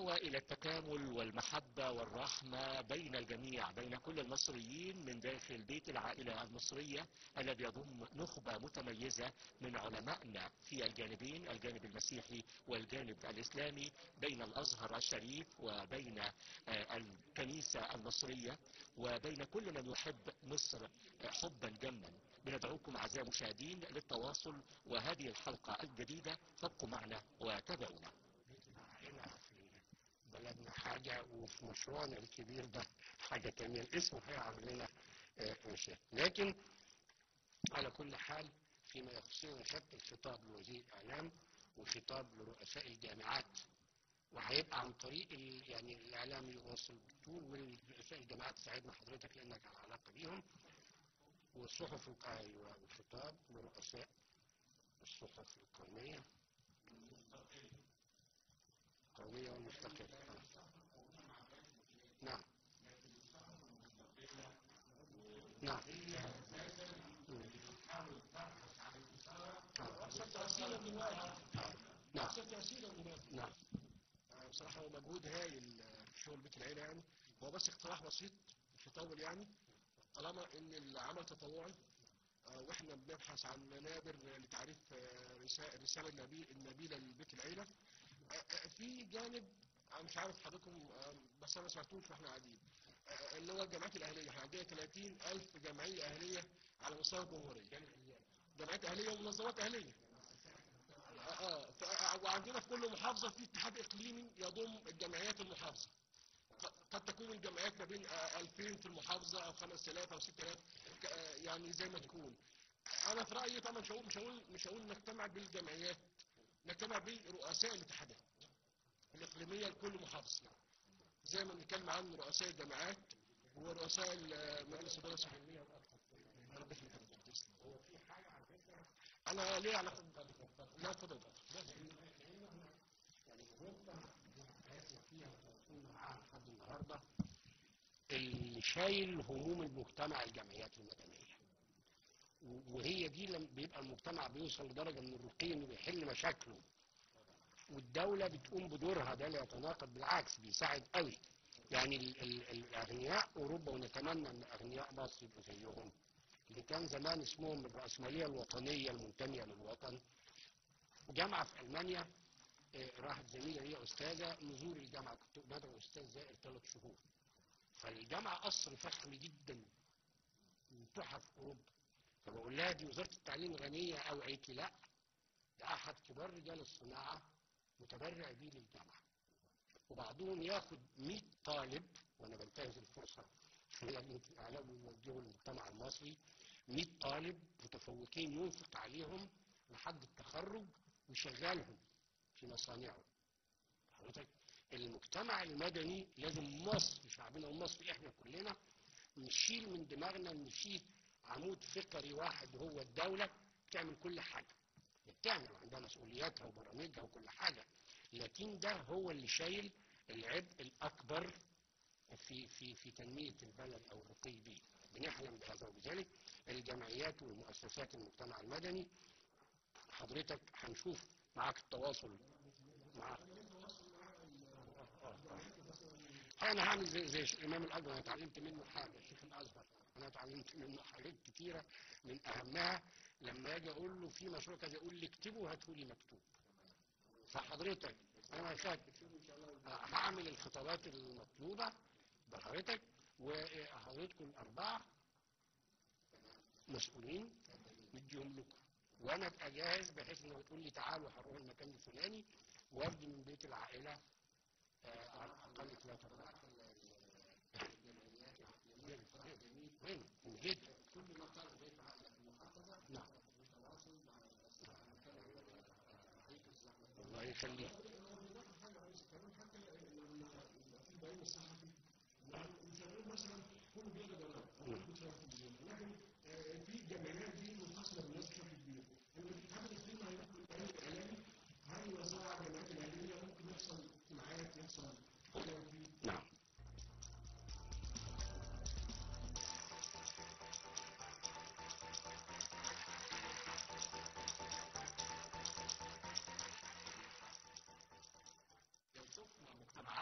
دعوة إلى التكامل والمحبة والرحمة بين الجميع بين كل المصريين من داخل بيت العائلة المصرية الذي يضم نخبة متميزة من علمائنا في الجانبين الجانب المسيحي والجانب الإسلامي بين الأزهر الشريف وبين آه، الكنيسة المصرية وبين كل من يحب مصر آه، حبا جما بندعوكم أعزائي المشاهدين للتواصل وهذه الحلقة الجديدة فابقوا معنا وتابعونا هنا في بلدنا حاجة وفي مشروعنا الكبير ده حاجة تانية الاسم هيعمل لنا آه، مشاكل لكن على كل حال فيما يخصني خدت الخطاب لوزير الإعلام وخطاب لرؤساء الجامعات وهيبقى عن طريق ال- يعني الإعلام يوصل الدكتور ورؤساء الجامعات تساعدنا حضرتك لأنك على علاقة بيهم والصحف الق- أيوه وخطاب لرؤساء الصحف القومية القومية والمستقلة نعم نعم أقصد تأثيرا دلوقتي نعم أقصد تأثيرا دلوقتي نعم بصراحة هو مجهود هايل في شغل بيت العيلة يعني هو بس اقتراح بسيط مش هيطول يعني طالما ان العمل تطوعي آه، واحنا بنبحث عن منابر لتعريف آه، رسا- الرسالة النبي- النبيلة لبيت العيلة آه، آه، في جانب انا مش عارف حضراتكم آه، بس انا ما سمعتوش واحنا قاعدين آه، اللي هو الجامعات الاهليه احنا عندنا 30 الف جمعيه اهليه على مستوى الجمهوريه جمعيات اهليه ومنظمات اهليه اه ف- وعندنا في كل محافظه في اتحاد اقليمي يضم الجمعيات المحافظه ق- قد تكون الجمعيات ما بين آه، 2000 في المحافظه او 5000 او 6000 ك- آه، يعني زي ما تكون انا في رايي طبعا مش هقول مش هقول مش هقول نجتمع بالجمعيات نجتمع برؤساء الاتحادات الاقليميه لكل محافظه زي ما بنتكلم عن رؤساء الجامعات ورؤساء ال- مجلس الاداره الصحيه ربنا يخليك تسلم. انا ليه علاقه لا اتفضل يعني النقطة اللي فيها وكنا معاها لحد النهاردة اللي شايل هموم المجتمع الجمعيات المدنية و- وهي دي لما بيبقى المجتمع بيوصل لدرجة من الرقي انه بيحل مشاكله والدولة بتقوم بدورها ده لا يتناقض بالعكس بيساعد قوي يعني ال ال الاغنياء اوروبا ونتمنى ان اغنياء مصر يبقوا زيهم اللي كان زمان اسمهم الرأسمالية الوطنية المنتمية للوطن جامعة في ألمانيا آه، راحت زميلة ليا أستاذة نزور الجامعة كنت بدعو أستاذ زائر ثلاث شهور فالجامعة قصر فخم جدا من تحف أوروبا فبقول لها دي وزارة التعليم غنية أو قالت لي لا ده أحد كبار رجال الصناعة متبرع بيه للجامعة وبعضهم ياخد 100 طالب وأنا بنتهز الفرصة خلال الإعلام ويوجهه للمجتمع المصري 100 طالب متفوقين ينفق عليهم لحد التخرج ويشغلهم في مصانعه حضرتك المجتمع المدني لازم مصر شعبنا ومصر احنا كلنا نشيل من دماغنا ان فيه عمود فقري واحد هو الدولة بتعمل كل حاجة بتعمل وعندها مسؤولياتها وبرامجها وكل حاجة لكن ده هو اللي شايل العبء الأكبر في في في تنمية البلد أو الرقي به بنحلم بهذا وبذلك الجمعيات والمؤسسات المجتمع المدني حضرتك هنشوف معاك التواصل معاك انا هعمل زي زي الامام الاكبر انا اتعلمت منه حاجه الشيخ الازهر انا اتعلمت منه حاجات كتيره من اهمها لما اجي اقول له في مشروع كذا يقول لي اكتبه هاته لي مكتوب فحضرتك انا كاتب هعمل الخطابات المطلوبه بحضرتك وحضرتكم الاربعه مسؤولين نديهم لكم وانا ابقى جاهز بحيث انه تقول لي تعالوا هنروح المكان الفلاني وابدي من بيت العائله آه، على الاقل ثلاثة اربعة وين؟ من جد كل ما كان بيت عائله في المحافظه نعم الله يخليك في جمعيات دي منفصله بالناس بشكل كبير ان الاتحاد الاقليمي هيكون الاعلام الاعلامي هيوزع على الجمعيات الاهليه ممكن يحصل اجتماعات يحصل كلام فيه نعم لو شفنا مجتمعات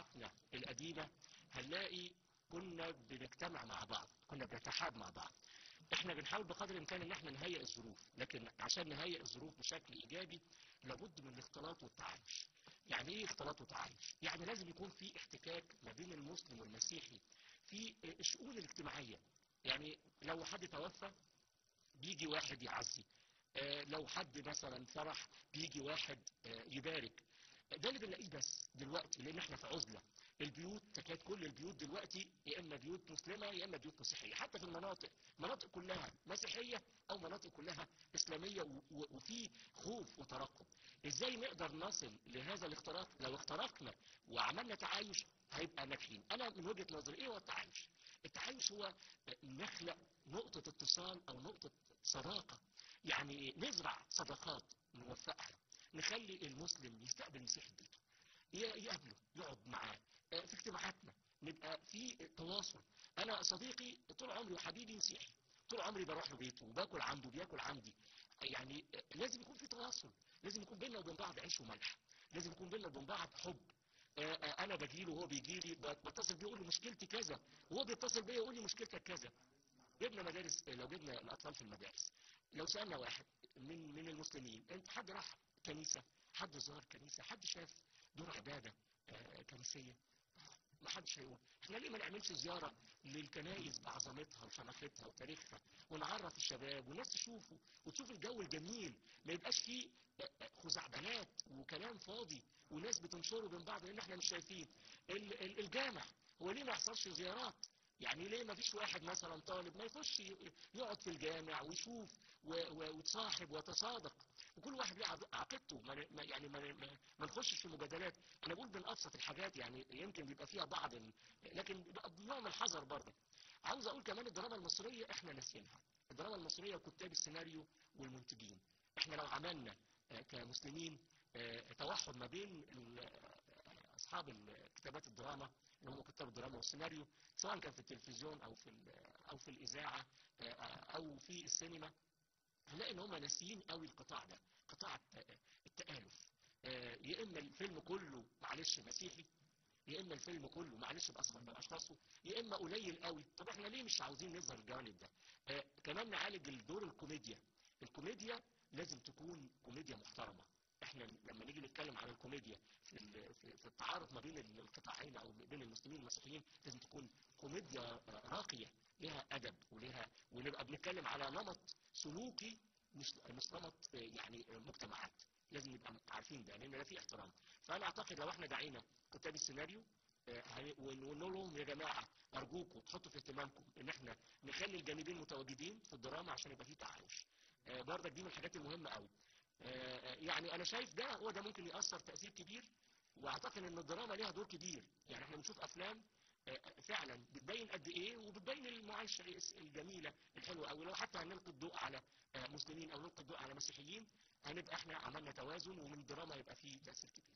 فينا هنلاقي كنا بنجتمع مع بعض كنا بنتحاب مع بعض احنا بنحاول بقدر الامكان ان احنا نهيئ الظروف لكن عشان نهيئ الظروف بشكل ايجابي لابد من الاختلاط والتعايش يعني ايه اختلاط وتعايش يعني لازم يكون في احتكاك ما بين المسلم والمسيحي في الشؤون الاجتماعيه يعني لو حد توفى بيجي واحد يعزي آه، لو حد مثلا فرح بيجي واحد آه، يبارك ده اللي بنلاقيه بس دلوقتي لان احنا في عزله البيوت تكاد كل البيوت دلوقتي يا اما بيوت مسلمه يا اما بيوت مسيحيه حتى في المناطق مناطق كلها مسيحيه او مناطق كلها اسلاميه و- و- وفي خوف وترقب ازاي نقدر نصل لهذا الاختراق لو اخترقنا وعملنا تعايش هيبقى ناجحين انا من وجهه نظري ايه هو التعايش التعايش هو نخلق نقطه اتصال او نقطه صداقه يعني نزرع صداقات نوفقها نخلي المسلم يستقبل المسيحي في بيته ي- يقابله يقعد معاه آه، في اجتماعاتنا نبقى في تواصل انا صديقي طول عمري وحبيبي مسيحي طول عمري بروح له بيته وباكل عنده بياكل عندي يعني آه، لازم يكون في تواصل لازم يكون بيننا وبين بعض عيش وملح لازم يكون بيننا وبين بعض حب آه، آه، انا باجي له وهو بيجي لي بتصل بيه يقول لي مشكلتي كذا وهو بيتصل بيا يقول لي مشكلتك كذا جبنا مدارس لو جبنا الاطفال في المدارس لو سالنا واحد من من المسلمين انت حد راح كنيسه حد زار كنيسه حد شاف دور عباده آه، كنسيه ما حدش هيقول احنا ليه ما نعملش زياره للكنائس بعظمتها وشمختها وتاريخها ونعرف الشباب والناس تشوفه وتشوف الجو الجميل ما يبقاش فيه آه، آه، خزعبلات وكلام فاضي وناس بتنشره بين بعض لان احنا مش شايفين ال- ال- الجامع هو ليه ما يحصلش زيارات يعني ليه ما فيش واحد مثلا طالب ما يخش ي- يقعد في الجامع ويشوف و- و- ويتصاحب ويتصادق وكل واحد ليه عق- عقيدته ما ن- ما- يعني ما, ن- ما, ما نخشش في مجادلات انا بقول من ابسط الحاجات يعني يمكن بيبقى فيها بعض ال- لكن بيبقى بنوع من الحذر برضه عاوز اقول كمان الدراما المصريه احنا ناسيينها الدراما المصريه وكتاب السيناريو والمنتجين احنا لو عملنا آه، كمسلمين آه، توحد ما بين ال- آه، اصحاب ال- كتابات الدراما اللي هم كتاب الدراما والسيناريو سواء كان في التلفزيون او في ال- او في الاذاعه آه، او في السينما هنلاقي ان هم ناسيين قوي القطاع ده قطاع الت- التآلف آه، يا اما الفيلم كله معلش مسيحي يا اما الفيلم كله معلش باصغر من اشخاصه يا اما قليل قوي طب احنا ليه مش عاوزين نظهر الجوانب ده آه كمان نعالج الدور الكوميديا الكوميديا لازم تكون كوميديا محترمه احنا لما نيجي نتكلم عن الكوميديا في ال- في في التعارض ما بين القطاعين او بين المسلمين والمسيحيين لازم تكون كوميديا آه، راقيه لها ادب ولها ونبقى بنتكلم على نمط سلوكي مش مش نمط آه، يعني آه، مجتمعات لازم نبقى عارفين ده لان ده فيه احترام فانا اعتقد لو احنا دعينا كتاب السيناريو آه، هن- ونقول لهم يا جماعه ارجوكم تحطوا في اهتمامكم ان احنا نخلي الجانبين متواجدين في الدراما عشان يبقى فيه تعايش آه، برضك دي من الحاجات المهمه قوي آه، يعني انا شايف ده هو ده ممكن ياثر تاثير كبير واعتقد ان الدراما ليها دور كبير يعني احنا بنشوف افلام آه، فعلا بتبين قد ايه وبتبين المعايشه الجميله الحلوه قوي لو حتى هنلقي الضوء على آه، مسلمين او نلقي الضوء على مسيحيين هنبقى احنا عملنا توازن ومن الدراما يبقى فيه تاثير كبير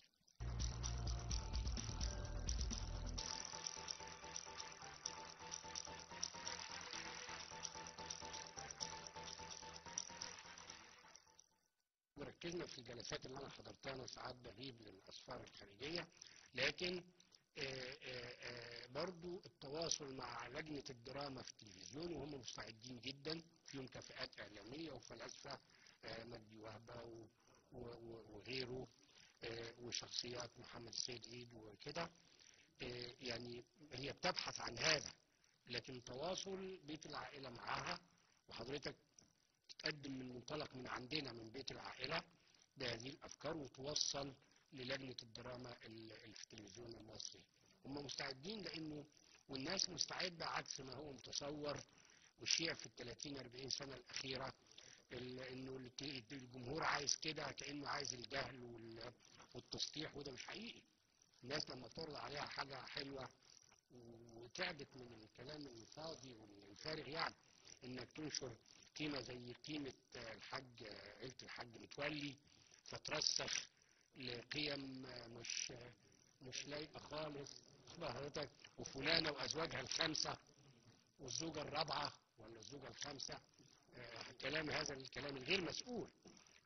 ركزنا في الجلسات اللي انا حضرتها انا ساعات بغيب للاسفار الخارجيه لكن آه، آه، آه، برضو التواصل مع لجنه الدراما في التلفزيون وهم مستعدين جدا فيهم كفاءات اعلاميه وفلاسفه آه، مجدي وهبه و- و- و- وغيره آه، وشخصيات محمد السيد عيد وكده آه، يعني هي بتبحث عن هذا لكن تواصل بيت العائله معاها وحضرتك تقدم من منطلق من عندنا من بيت العائلة بهذه الأفكار وتوصل للجنة الدراما اللي في التلفزيون المصري هم مستعدين لأنه والناس مستعدة عكس ما هو متصور والشيع في الثلاثين أربعين سنة الأخيرة ال- إنه الت- الجمهور عايز كده كأنه عايز الجهل وال- والتسطيح وده مش حقيقي الناس لما تعرض عليها حاجة حلوة وتعبت من الكلام الفاضي والفارغ يعني انك تنشر قيمة زي قيمة آه، الحاج آه، عيلة الحاج متولي فترسخ لقيم آه، مش آه، مش لايقة خالص واخد حضرتك وفلانة وأزواجها الخمسة والزوجة الرابعة ولا الزوجة الخامسة آه، كلام هذا الكلام الغير مسؤول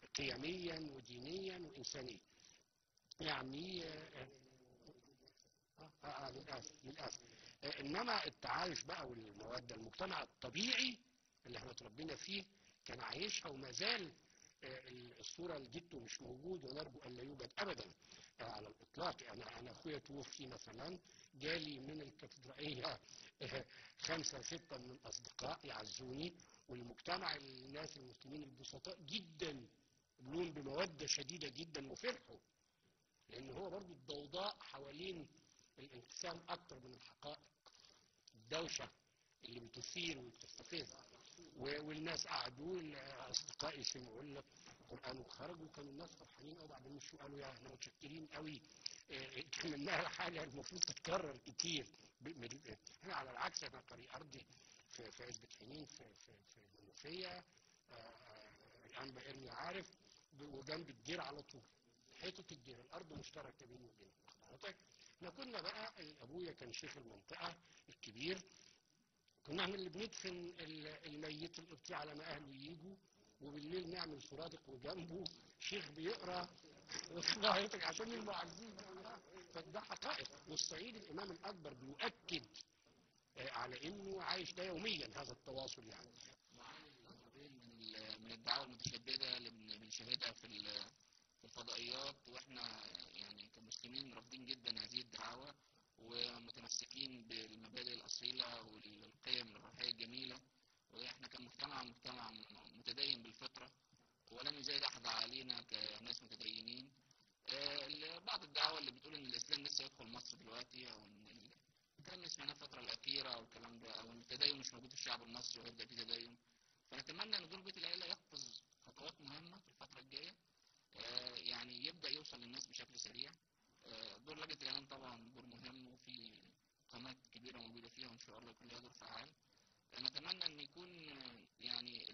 قيميا ودينيا وإنسانيا يعني آه، آه, آه, آه للأسف للأسف آه إنما التعايش بقى والمودة المجتمع الطبيعي اللي احنا اتربينا فيه كان عايشها وما زال آه الصورة الجدو مش موجود ونرجو أن لا يوجد أبدا آه على الإطلاق أنا أنا أخويا توفي مثلا جالي من الكاتدرائية خمسة ستة من الأصدقاء يعزوني والمجتمع الناس المسلمين البسطاء جدا لهم بمودة شديدة جدا وفرحوا لأن هو برضو الضوضاء حوالين الانقسام أكتر من الحقائق الدوشة اللي بتثير وبتستفز والناس قعدوا اصدقائي سمعوا لنا القران وخرجوا كانوا الناس فرحانين قوي بعدين مشوا قالوا يا احنا متشكرين قوي اتمناها حاجه المفروض تتكرر كتير احنا على العكس احنا طريق ارضي في في عزبة حنين في في في المنوفيه الانبا ارمي عارف وجنب الدير على طول حيطه الدير الارض مشتركه بيني وبين حضرتك احنا كنا بقى ابويا كان شيخ المنطقه الكبير كنا احنا اللي بندفن الميت القبطي على ما اهله يجوا وبالليل نعمل سرادق وجنبه شيخ بيقرا وصلاحيتك عشان المعزين فده حقائق والصعيد الامام الاكبر بيؤكد على انه عايش ده يوميا هذا التواصل يعني من الدعاوى المتشدده اللي بنشاهدها في في الفضائيات واحنا يعني كمسلمين رافضين جدا هذه الدعاوى ومتمسكين بالمبادئ الأصيلة والقيم الروحية الجميلة وإحنا كمجتمع مجتمع متدين بالفطرة ولم يزايد أحد علينا كناس متدينين بعض الدعوة اللي بتقول إن الإسلام لسه يدخل مصر دلوقتي أو إن الكلام اللي سمعناه الفترة الأخيرة أو الكلام ده أو إن التدين مش موجود في الشعب المصري وهيبدأ في تدين فنتمنى إن دور بيت العيلة يقفز خطوات مهمة في الفترة الجاية يعني يبدأ يوصل للناس بشكل سريع دور لجنة الإعلام طبعا دور مهم وفي قناة كبيرة موجودة فيها وإن شاء الله يكون لها دور فعال نتمنى أن يكون يعني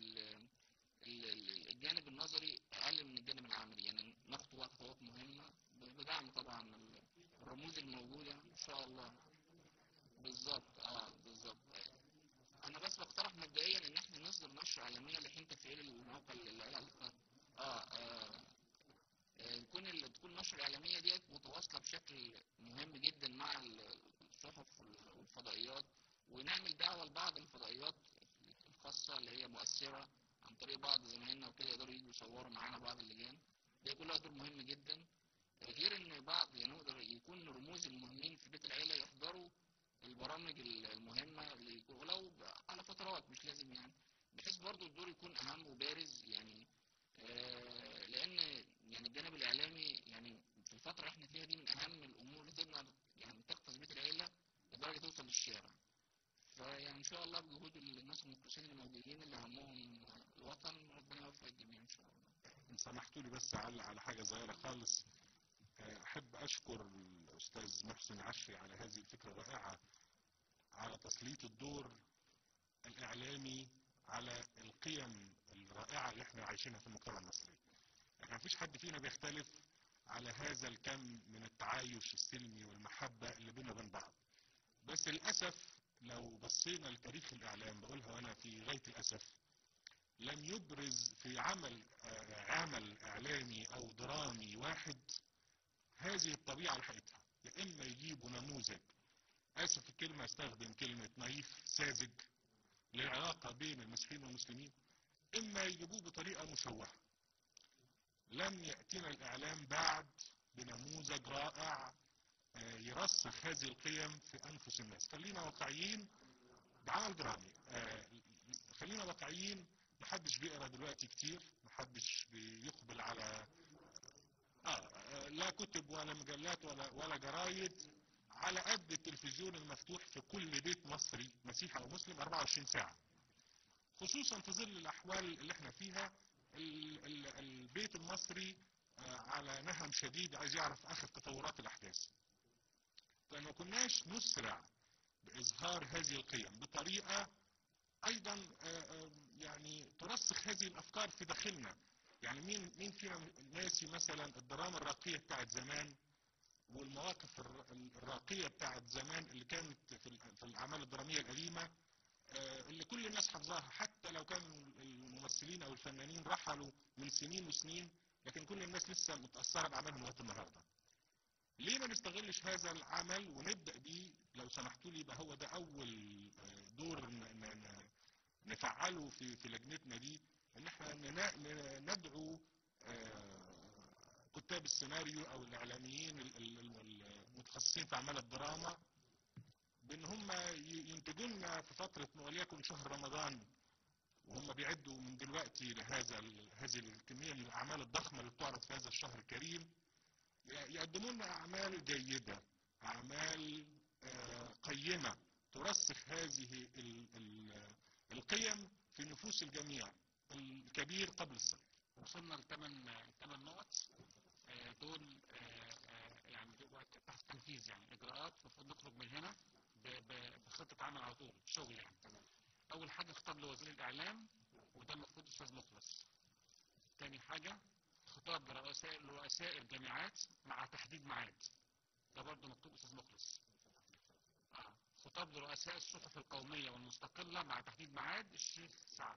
الجانب النظري أقل من الجانب العملي يعني نخطو بقى خطوات مهمة بدعم طبعا الرموز الموجودة إن شاء الله بالظبط اه بالظبط أنا بس بقترح مبدئيا إن احنا نصدر نشرة عالمية لحين تفعيل الموقع اللي آه, آه يكون اللي تكون النشرة الإعلامية ديت متواصلة بشكل مهم جدا مع الصحف والفضائيات ونعمل دعوة لبعض الفضائيات الخاصة اللي هي مؤثرة عن طريق بعض زمايلنا وكده يقدروا يجوا يصوروا معانا بعض اللجان دي كلها دور مهم جدا غير ان بعض يعني نقدر يكون رموز المهمين في بيت العيلة يحضروا البرامج المهمة اللي ولو على فترات مش لازم يعني بحيث برضو الدور يكون أهم وبارز يعني آه لأن يعني الجانب الإعلامي يعني في الفترة اللي احنا فيها دي من أهم الأمور اللي تقدر يعني تقفز بيت العيلة لدرجة توصل للشارع فيعني إن شاء الله بجهود الناس المخلصين اللي موجودين اللي همهم الوطن ربنا يوفق الجميع إن شاء الله إن سمحتوا لي بس أعلق على حاجة صغيرة خالص أحب أشكر الأستاذ محسن عشري على هذه الفكرة الرائعة على تسليط الدور الإعلامي على القيم الرائعة اللي احنا عايشينها في المجتمع المصري احنا مفيش حد فينا بيختلف على هذا الكم من التعايش السلمي والمحبة اللي بيننا وبين بعض بس للأسف لو بصينا لتاريخ الإعلام بقولها وأنا في غاية الأسف لم يبرز في عمل عمل إعلامي أو درامي واحد هذه الطبيعة لحقيقتها يا إما يجيبوا نموذج آسف في الكلمة استخدم كلمة نايف ساذج للعلاقة بين المسيحيين والمسلمين إما يجيبوه بطريقة مشوهة لم يأتينا الإعلام بعد بنموذج رائع يرسخ هذه القيم في أنفس الناس خلينا واقعيين بعمل درامي خلينا واقعيين محدش بيقرا دلوقتي كتير محدش بيقبل على آه لا كتب ولا مجلات ولا ولا جرايد على قد التلفزيون المفتوح في كل بيت مصري مسيحي او مسلم 24 ساعة خصوصا في ظل الاحوال اللي احنا فيها ال ال البيت المصري آه على نهم شديد عايز يعرف اخر تطورات الاحداث فما كناش نسرع باظهار هذه القيم بطريقة ايضا آه يعني ترسخ هذه الافكار في داخلنا يعني مين مين فينا ناسي مثلا الدراما الراقية بتاعت زمان والمواقف الراقية بتاعت زمان اللي كانت في الأعمال الدرامية القديمة اللي كل الناس حافظاها حتى لو كان الممثلين أو الفنانين رحلوا من سنين وسنين لكن كل الناس لسه متأثرة بأعمالهم لغاية النهاردة ليه ما نستغلش هذا العمل ونبدا بيه لو سمحتوا لي يبقى هو ده اول آه، دور ن- ن- ن- نفعله في في لجنتنا دي ان احنا ننا- ن- ندعو آه، كتاب السيناريو او الاعلاميين ال- ال- ال- المتخصصين في اعمال الدراما بان هم ي- ينتجوا لنا في فتره وليكن شهر رمضان وهم بيعدوا من دلوقتي لهذا ال- هذه الكميه من الاعمال الضخمه اللي بتعرض في هذا الشهر الكريم ي- يقدموا لنا اعمال جيده اعمال آه، قيمه ترسخ هذه ال- ال- القيم في نفوس الجميع الكبير قبل الصغير وصلنا لثمان ثمان نقط آه، دول آه، آه، يعني دلوقتي تحت تنفيذ يعني اجراءات المفروض نخرج من هنا ب- ب- بخطه عمل على طول شغل يعني اول حاجه خطاب لوزير الاعلام وده المفروض استاذ مخلص تاني حاجه خطاب لرؤساء لرؤساء الجامعات مع تحديد ميعاد ده برضه مكتوب استاذ مخلص آه. خطاب لرؤساء الصحف القوميه والمستقله مع تحديد ميعاد الشيخ سعد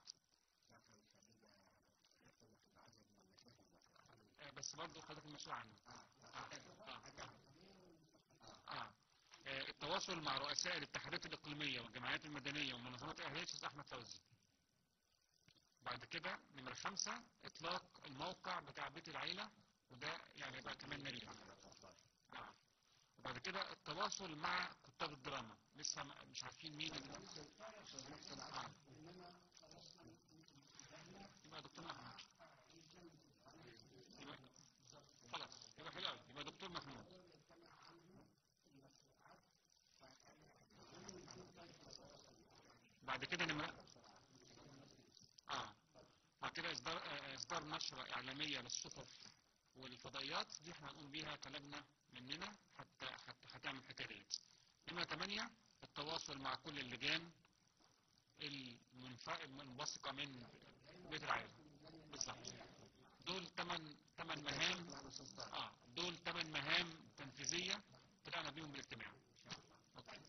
آه، بس برضه حضرتك المسؤول عنه آه. آه. آه. آه. آه، التواصل مع رؤساء الاتحادات الإقليمية والجمعيات المدنية والمنظمات الأهلية أستاذ أحمد فوزي. بعد كده نمرة خمسة إطلاق الموقع بتاع بيت العيلة وده يعني بقى كمان نريد. آه. وبعد كده التواصل مع كتاب الدراما لسه ما- مش عارفين مين اللي آه. يبقى دكتور محمود يبقى خلاص يبقى حلو قوي يبقى دكتور محمود بعد كده نمرة اه بعد كده اصدار آه، اصدار نشرة اعلامية للصحف والفضائيات دي احنا هنقوم بيها كلامنا مننا حتى حتى هتعمل الحكايه ديت نمرة 8 التواصل مع كل اللجان المنف- المنبثقة من بيت العائلة بالظبط دول 8 8 مهام اه دول 8 مهام تنفيذية طلعنا بيهم بالاجتماع اوكي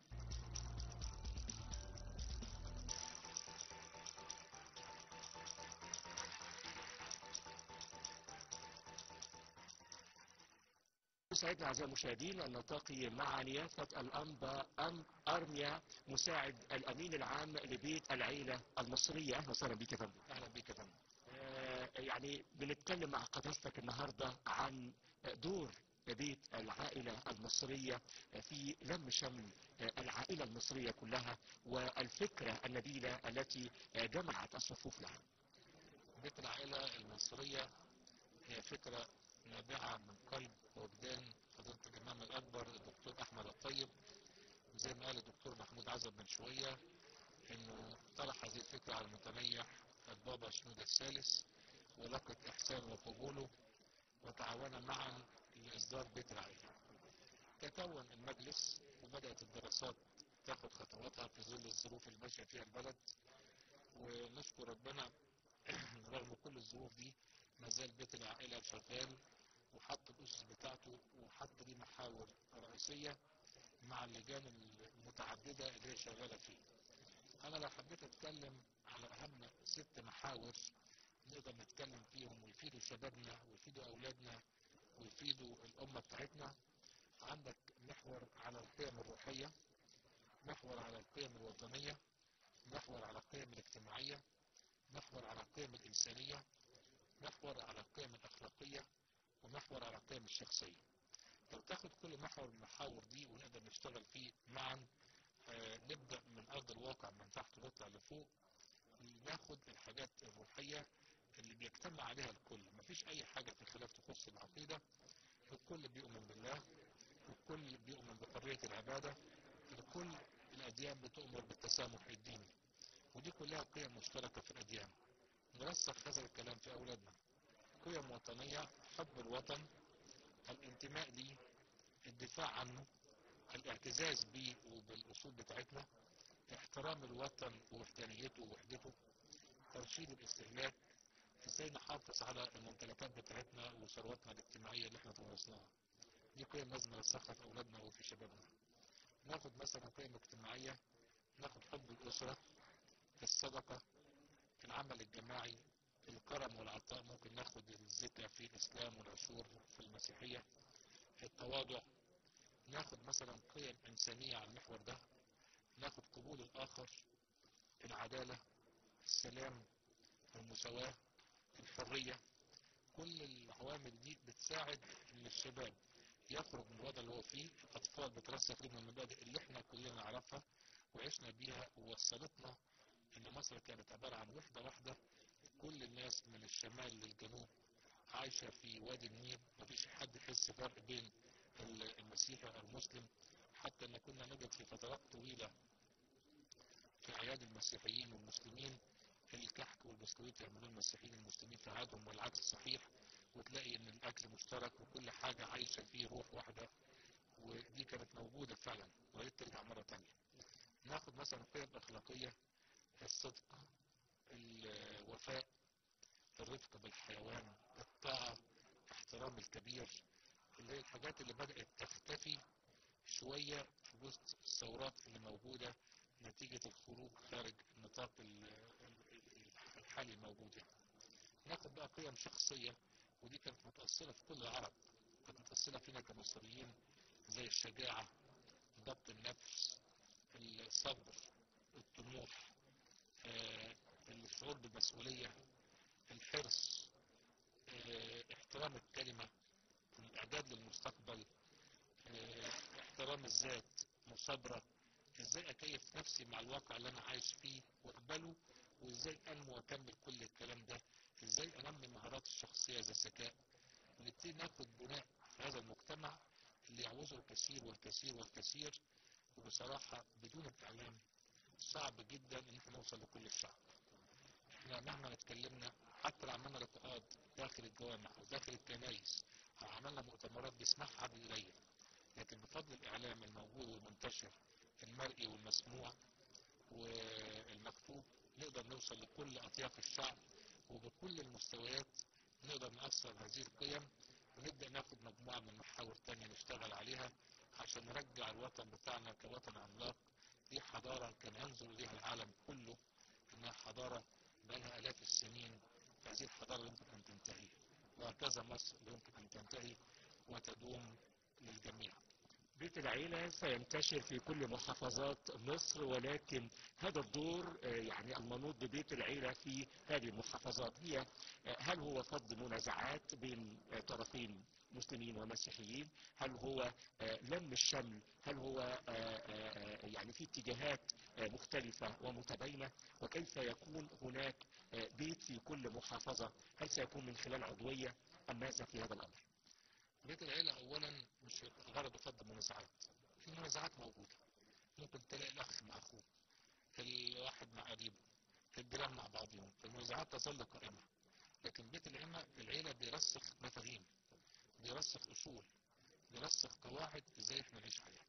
سعدنا أعزائي المشاهدين أن نلتقي مع نيافة الأنبا أم أرميا مساعد الأمين العام لبيت العيلة المصرية أهلا وسهلا بك يا فندم اهلا بيك يا فندم آه، يعني بنتكلم مع قداستك النهاردة عن دور بيت العائلة المصرية في لم شمل العائلة المصرية كلها والفكرة النبيلة التي جمعت الصفوف لها بيت العائلة المصرية هي فكرة نابعة من قلب ووجدان فضيلة الإمام الأكبر الدكتور أحمد الطيب زي ما قال الدكتور محمود عزب من شوية إنه طرح هذه الفكرة على المتميح البابا شنودة الثالث ولقت إحسان وقبوله وتعاون معا لإصدار بيت العائلة تكون المجلس وبدأت الدراسات تاخد خطواتها في ظل الظروف اللي ماشية فيها البلد ونشكر ربنا رغم كل الظروف دي ما زال بيت العائلة شغال وحط الأسس بتاعته وحط ليه محاور رئيسية مع اللجان المتعددة اللي هي شغالة فيه. أنا لو حبيت أتكلم على أهم ست محاور نقدر نتكلم فيهم ويفيدوا شبابنا ويفيدوا أولادنا ويفيدوا الأمة بتاعتنا عندك محور على القيم الروحية محور على القيم الوطنية محور على القيم الاجتماعية محور على القيم الإنسانية محور على القيم الأخلاقية ومحور على القيم الشخصية لو تاخد كل محور من المحاور دي ونقدر نشتغل فيه معا آه نبدأ من أرض الواقع من تحت ونطلع لفوق ناخد الحاجات الروحية اللي بيجتمع عليها الكل مفيش أي حاجة في خلاف تخص العقيدة الكل بيؤمن بالله الكل بيؤمن بحرية العبادة الكل الأديان بتؤمر بالتسامح الديني ودي كلها قيم مشتركة في الأديان نرسخ هذا الكلام في أولادنا قيم وطنية حب الوطن الانتماء ليه الدفاع عنه الاعتزاز بيه وبالأصول بتاعتنا احترام الوطن ووحدانيته ووحدته ترشيد الاستهلاك ازاي نحافظ على الممتلكات بتاعتنا وثرواتنا الاجتماعية اللي احنا تورثناها دي قيم لازم نرسخها في أولادنا وفي شبابنا ناخد مثلا قيم اجتماعية ناخد حب الأسرة الصدقة العمل الجماعي الكرم والعطاء ممكن ناخد الزكاة في الإسلام والعشور في المسيحية التواضع ناخد مثلا قيم إنسانية على المحور ده ناخد قبول الآخر العدالة السلام المساواة الحرية كل العوامل دي بتساعد ان الشباب يخرج من الوضع اللي هو فيه الاطفال بترسخ فيهم المبادئ اللي احنا كلنا نعرفها وعشنا بيها ووصلتنا ان مصر كانت عبارة عن وحدة واحدة كل الناس من الشمال للجنوب عايشة في وادي النيل مفيش حد يحس فرق بين المسيحي او المسلم حتى ان كنا نجد في فترات طويلة في اعياد المسيحيين والمسلمين الكحك والبسكويت يعملوه المسيحيين المسلمين في عادهم والعكس صحيح وتلاقي ان الاكل مشترك وكل حاجة عايشة فيه روح واحدة ودي كانت موجودة فعلا وهي ترجع مرة تانية ناخد مثلا قيم اخلاقية الصدق الوفاء الرفق بالحيوان الطاعة احترام الكبير اللي هي الحاجات اللي بدأت تختفي شوية في وسط الثورات اللي موجودة نتيجة الخروج خارج نطاق الحالي الموجود يعني. ناخد بقى قيم شخصية ودي كانت متأصلة في كل العرب كانت متأصلة فينا كمصريين زي الشجاعة ضبط النفس الصبر الطموح آه، الشعور بالمسؤولية الحرص آه، احترام الكلمة الإعداد للمستقبل آه، احترام الذات مثابرة ازاي اكيف نفسي مع الواقع اللي انا عايش فيه واقبله وازاي انمو واكمل كل الكلام ده ازاي انمي مهاراتي الشخصية زي الذكاء ونبتدي ناخد بناء في هذا المجتمع اللي يعوزه الكثير والكثير والكثير وبصراحة بدون الاعلام صعب جدا ان احنا نوصل لكل الشعب احنا مهما اتكلمنا حتى لو عملنا لقاءات داخل الجوامع او داخل الكنايس او عملنا مؤتمرات بيسمعها عدد قليل لكن بفضل الاعلام الموجود والمنتشر المرئي والمسموع والمكتوب نقدر نوصل لكل اطياف الشعب وبكل المستويات نقدر نأثر هذه القيم ونبدأ ناخد مجموعة من محاور تانية نشتغل عليها عشان نرجع الوطن بتاعنا كوطن عملاق دي حضارة كان ينظر إليها العالم كله إنها حضارة بقالها آلاف السنين هذه الحضارة يمكن أن تنتهي وهكذا مصر يمكن أن تنتهي وتدوم للجميع بيت العيلة سينتشر في كل محافظات مصر ولكن هذا الدور يعني المنوط ببيت العيلة في هذه المحافظات هي هل هو فض منازعات بين طرفين مسلمين ومسيحيين هل هو لم الشمل هل هو يعني في اتجاهات مختلفة ومتباينة وكيف يكون هناك بيت في كل محافظة هل سيكون من خلال عضوية أم ماذا في هذا الأمر بيت العيلة أولا مش غرض فض منازعات في منازعات موجودة ممكن تلاقي الأخ مع أخوه الواحد مع قريبه الجيران مع بعضهم المنازعات تظل قائمة لكن بيت العيلة العيلة بيرسخ مفاهيم بيرسخ أصول بيرسخ قواعد ازاي احنا نعيش حياة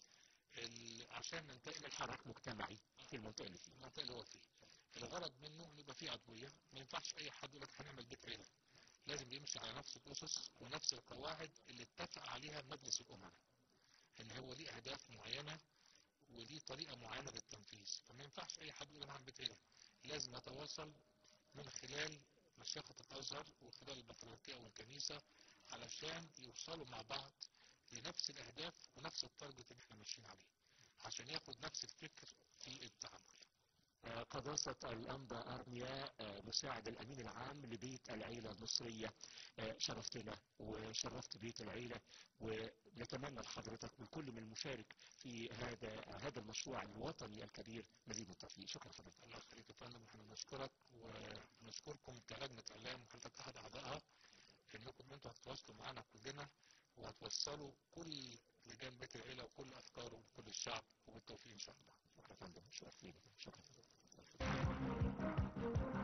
عشان ننتقل حراك مجتمعي في المنطقة اللي فيه المنطقة اللي هو فيه الغرض منه يبقى فيه عضوية ما ينفعش أي حد يقول لك هنعمل بيت عيلة لازم يمشي على نفس الأسس ونفس القواعد اللي اتفق عليها مجلس الأمراء إن هو ليه أهداف معينة وليه طريقة معينة للتنفيذ فما ينفعش أي حد يقول أنا هعمل بيت عيلة لازم نتواصل من خلال مشيخة الأزهر وخلال البطريركية والكنيسة علشان يوصلوا مع بعض لنفس الأهداف ونفس التارجت اللي احنا ماشيين عليه عشان ياخد نفس الفكر في التعامل قداسة الأنبا أرميا مساعد الأمين العام لبيت العيلة المصرية شرفتنا وشرفت بيت العيلة ونتمنى لحضرتك والكل من المشارك في هذا هذا المشروع الوطني الكبير مزيد من التوفيق شكرا حضرتك الله يخليك يا فندم احنا بنشكرك ونشكركم كلجنة إعلام وحضرتك أحد أعضائها إنكم أنتوا هتتواصلوا معانا كلنا وهتوصلوا كل لجان بيت العيلة وكل أفكاره لكل الشعب وبالتوفيق إن شاء الله شكرا يا فندم شكرا شكرا